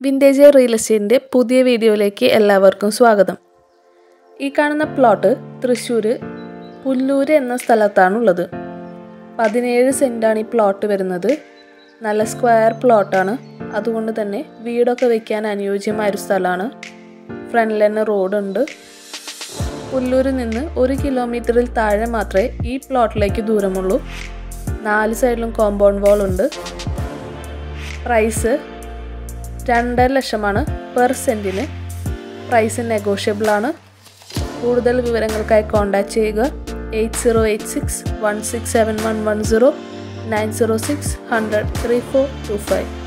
vintage real എസ്റ്റേറ്റിൻ്റെ പുതിയ വീഡിയോയിലേക്ക് എല്ലാവർക്കും സ്വാഗതം ഈ കാണുന്ന പ്ലോട്ട് തൃശ്ശൂർ പുല്ലൂര് എന്ന സ്ഥലത്താണുള്ളത് പതിനേഴ് സെൻറ്റാണ് ഈ പ്ലോട്ട് വരുന്നത് നല്ല സ്ക്വയർ പ്ലോട്ടാണ് അതുകൊണ്ട് തന്നെ വീടൊക്കെ വയ്ക്കാൻ അനുയോജ്യമായ ഒരു സ്ഥലമാണ് ഫ്രണ്ടിൽ തന്നെ റോഡുണ്ട് പുല്ലൂരിൽ നിന്ന് ഒരു കിലോമീറ്ററിൽ താഴെ മാത്രമേ ഈ പ്ലോട്ടിലേക്ക് ദൂരമുള്ളൂ നാല് സൈഡിലും കോമ്പൗണ്ട് വാൾ ഉണ്ട് പ്രൈസ് രണ്ടര ലക്ഷമാണ് പെർ സെൻറ്റിന് പ്രൈസ് നെഗോഷ്യബിൾ ആണ് കൂടുതൽ വിവരങ്ങൾക്കായി കോൺടാക്റ്റ് ചെയ്യുക eight zero eight six one six seven one one zero nine zero six hundred three four two five